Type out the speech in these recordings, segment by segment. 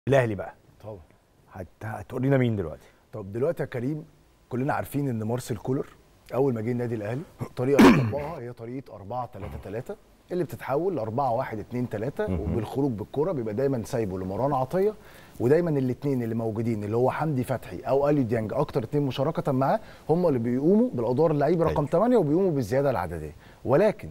الاهلي بقى طبعا هت... هتقول لنا مين دلوقتي طب دلوقتي يا كريم كلنا عارفين ان مارسيل كولر اول ما جه النادي الاهلي الطريقه اللي طبقها هي طريقه 4 3 3 اللي بتتحول ل 4 1 2 3 وبالخروج بالكره بيبقى دايما سايبه لمروان عطيه ودايما الاثنين اللي موجودين اللي هو حمدي فتحي او اليو ديانج اكتر اثنين مشاركه معاه هم اللي بيقوموا بالادوار اللعيب رقم 8 وبيقوموا بالزياده العدديه ولكن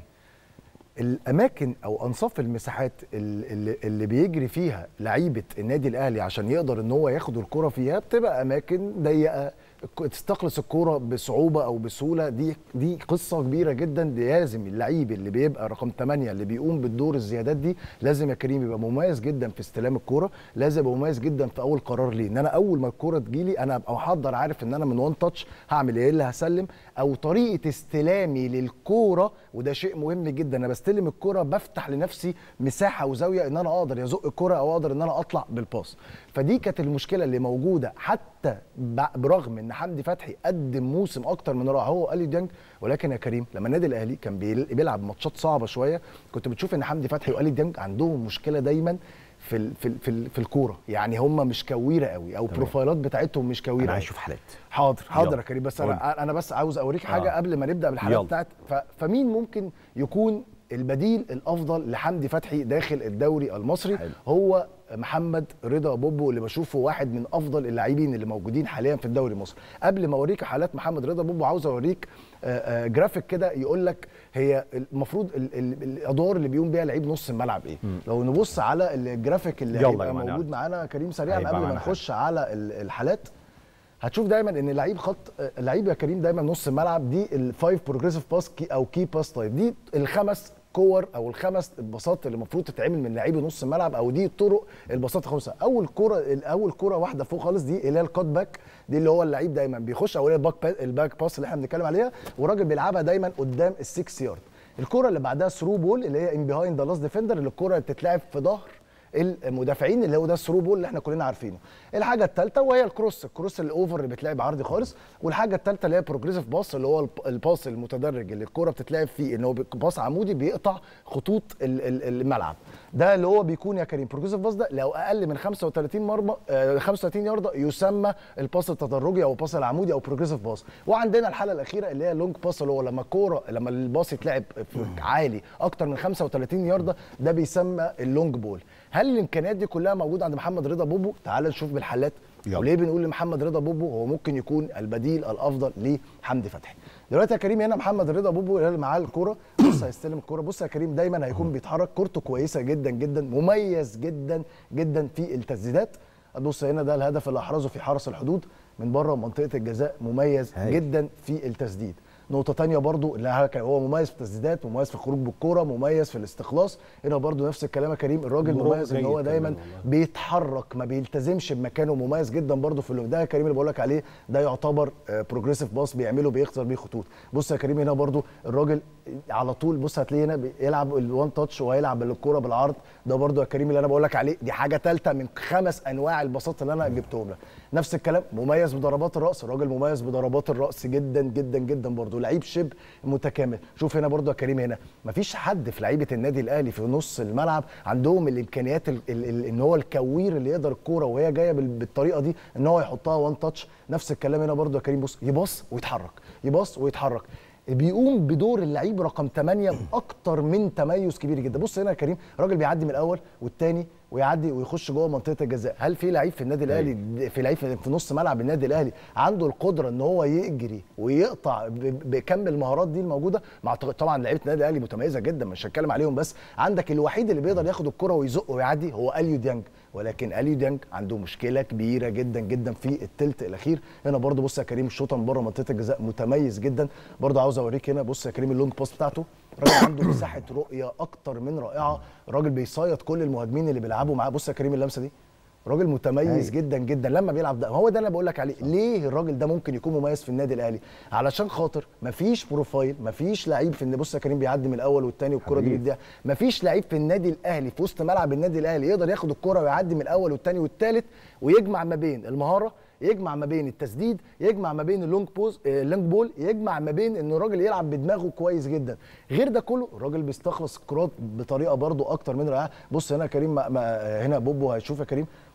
الاماكن او انصاف المساحات اللي, اللي بيجري فيها لعيبه النادي الاهلي عشان يقدر ان هو ياخد الكره فيها بتبقى اماكن ضيقه تستخلص الكرة بصعوبة أو بسهولة دي دي قصة كبيرة جدا دي لازم اللعيب اللي بيبقى رقم 8 اللي بيقوم بالدور الزيادات دي لازم يا كريم يبقى مميز جدا في استلام الكرة لازم يبقى مميز جدا في أول قرار ليه إن أنا أول ما الكرة تجيلي أنا أبقى محضر عارف إن أنا من وان تاتش هعمل إيه اللي هسلم أو طريقة استلامي للكورة وده شيء مهم جدا أنا بستلم الكرة بفتح لنفسي مساحة وزاوية إن أنا أقدر يزق الكرة أو أقدر إن أنا أطلع بالباص فدي كانت المشكلة اللي موجودة حتى برغم ان حمدي فتحي قدم موسم اكتر من رائع هو اليو ديانج ولكن يا كريم لما النادي الاهلي كان بيلعب ماتشات صعبه شويه كنت بتشوف ان حمدي فتحي واليو ديانج عندهم مشكله دايما في ال في ال في, ال في الكوره يعني هم مش كويره قوي او البروفايلات بتاعتهم مش كويره انا عايز اشوف حالات حاضر حاضر يا كريم بس انا انا بس عاوز اوريك حاجه آه. قبل ما نبدا بالحالات بتاعت فمين ممكن يكون البديل الافضل لحمدي فتحي داخل الدوري المصري حلو. هو محمد رضا بوبو اللي بشوفه واحد من افضل اللاعبين اللي موجودين حاليا في الدوري المصري قبل ما اوريك حالات محمد رضا بوبو عاوز اوريك جرافيك كده يقول لك هي المفروض الادوار اللي بيقوم بيها لعيب نص الملعب ايه م. لو نبص على الجرافيك اللي هيبقى موجود معانا كريم سريعا قبل ما نخش على الحالات هتشوف دايما ان لعيب خط لعيب يا كريم دايما نص الملعب دي الفايف بروجريسيف باس او كي باس تايب دي الخمس كور او الخمس باصات اللي المفروض تتعمل من لعيب نص الملعب او دي طرق الباصات الخمسه اول كوره اول كوره واحده فوق خالص دي اللي هي الكات باك دي اللي هو اللعيب دايما بيخش او الباك الباك باس اللي احنا بنتكلم عليها والراجل بيلعبها دايما قدام السكس يارد الكوره اللي بعدها ثرو بول اللي هي ان بيهايند ذا لاست ديفندر اللي الكوره بتتلعب في ظهر المدافعين اللي هو ده الثرو بول اللي احنا كلنا عارفينه الحاجه الثالثه وهي الكروس الكروس الاوفر اللي بيتلعب عرضي خالص والحاجه الثالثه اللي هي بروجريسيف باص اللي هو الباص المتدرج اللي الكوره بتتلعب فيه ان هو باص عمودي بيقطع خطوط الملعب ده اللي هو بيكون يا كريم بروجريسيف باص ده لو اقل من 35 مرمى آه 35 يارده يسمى الباص التدرجي او الباص العمودي او بروجريسيف باص وعندنا الحاله الاخيره اللي هي اللونج باص اللي هو لما الكوره لما الباص يتلعب عالي اكتر من 35 يارده ده بيسمى اللونج بول هل الامكانيات دي كلها موجوده عند محمد رضا بوبو تعال نشوف بالحالات وليه بنقول لمحمد رضا بوبو هو ممكن يكون البديل الافضل لحمدي فتحي دلوقتي يا كريم هنا محمد رضا بوبو اللي معاه الكوره بص هيستلم الكوره بص يا كريم دايما هيكون بيتحرك كورته كويسه جدا جدا مميز جدا جدا في التسديدات بص هنا ده الهدف اللي احرزه في حرس الحدود من بره منطقه الجزاء مميز هاي. جدا في التسديد نقطة تانية برضو اللي هو مميز في التسديدات مميز في الخروج بالكورة مميز في الاستخلاص هنا برضو نفس الكلام يا كريم الراجل مميز ان هو دايما بيتحرك ما بيلتزمش بمكانه مميز جدا برضو في ده يا كريم اللي بقول لك عليه ده يعتبر بروجريسيف باص بيعمله بيخسر بيه خطوط بص يا كريم هنا برضو الراجل على طول بص هتلاقيه هنا بيلعب الوان تاتش وهيلعب الكوره بالعرض ده برضو يا كريم اللي انا بقول لك عليه دي حاجه ثالثه من خمس انواع الباصات اللي انا جبتهم لك نفس الكلام مميز بضربات الراس الراجل مميز بضربات الراس جدا جدا جدا برضو لعيب شبه متكامل شوف هنا برضو يا كريم هنا مفيش حد في لعيبه النادي الاهلي في نص الملعب عندهم الامكانيات ال ال ال ان هو الكوير اللي يقدر الكوره وهي جايه بالطريقه دي ان هو يحطها وان تاتش نفس الكلام هنا برضو يا كريم بص يبص ويتحرك يبص ويتحرك بيقوم بدور اللعيب رقم 8 باكتر من تميز كبير جدا بص هنا يا كريم الراجل بيعدي من الاول والثاني ويعدي ويخش جوه منطقه الجزاء هل في لعيب في النادي الاهلي في لعيب في نص ملعب النادي الاهلي عنده القدره ان هو يجري ويقطع بكم المهارات دي الموجوده مع طبعا لعيبه النادي الاهلي متميزه جدا مش هتكلم عليهم بس عندك الوحيد اللي بيقدر ياخد الكره ويزق ويعدي هو اليو ديانج ولكن اليو ديانج عنده مشكله كبيره جدا جدا في الثلث الاخير هنا برده بص يا كريم الشوطه من بره منطقه الجزاء متميز جدا برده عاوز اوريك هنا بص يا كريم اللونج باس بتاعته الراجل عنده مساحه رؤيه اكتر من رائعه الراجل بيصيد كل المهاجمين اللي بيلعبوا معاه بص يا كريم اللمسه دي راجل متميز هي. جدا جدا لما بيلعب ده هو ده اللي بقول لك عليه ليه الراجل ده ممكن يكون مميز في النادي الاهلي علشان خاطر مفيش بروفايل مفيش لعيب في بص يا كريم بيعدي من الاول والثاني والكره دي بيديها مفيش لعيب في النادي الاهلي في وسط ملعب النادي الاهلي يقدر ياخد الكره ويعدي من الاول والثاني والثالث ويجمع ما بين المهاره يجمع ما بين التسديد يجمع ما بين اللونج بوز اللونج بول يجمع ما بين ان الراجل يلعب بدماغه كويس جدا غير ده كله الراجل بيستخلص الكرات بطريقه برده اكتر من رائعه بص هنا كريم ما ما هنا بوبو هيشوف يا كريم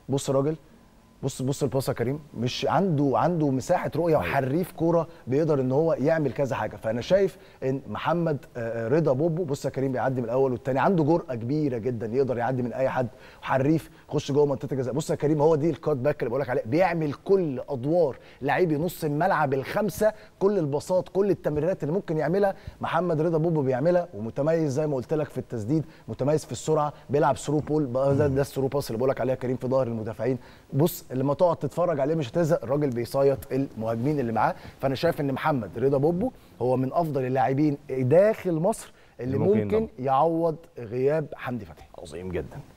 بص راجل بص بص الباص يا كريم مش عنده عنده مساحه رؤيه أيوة. وحريف كوره بيقدر ان هو يعمل كذا حاجه فانا شايف ان محمد آه، آه، رضا بوبو بص يا كريم بيعدي من الاول والثاني عنده جرأه كبيره جدا يقدر يعدي من اي حد حريف يخش جوه منطقه الجزاء بص يا كريم هو دي الكات باك اللي بقول لك عليه بيعمل كل ادوار لعيبي نص الملعب الخمسه كل الباصات كل التمريرات اللي ممكن يعملها محمد رضا بوبو بيعملها ومتميز زي ما قلت لك في التسديد متميز في السرعه بيلعب ثرو بول ده, ده الثرو باس اللي بقول لك عليها كريم في ظهر المدافعين بص لما تقعد تتفرج عليه مش هتزهق الراجل بيصيط المهاجمين اللي معاه فانا شايف ان محمد رضا بوبو هو من افضل اللاعبين داخل مصر اللي ممكن, ممكن يعوض غياب حمدي فتحي عظيم جدا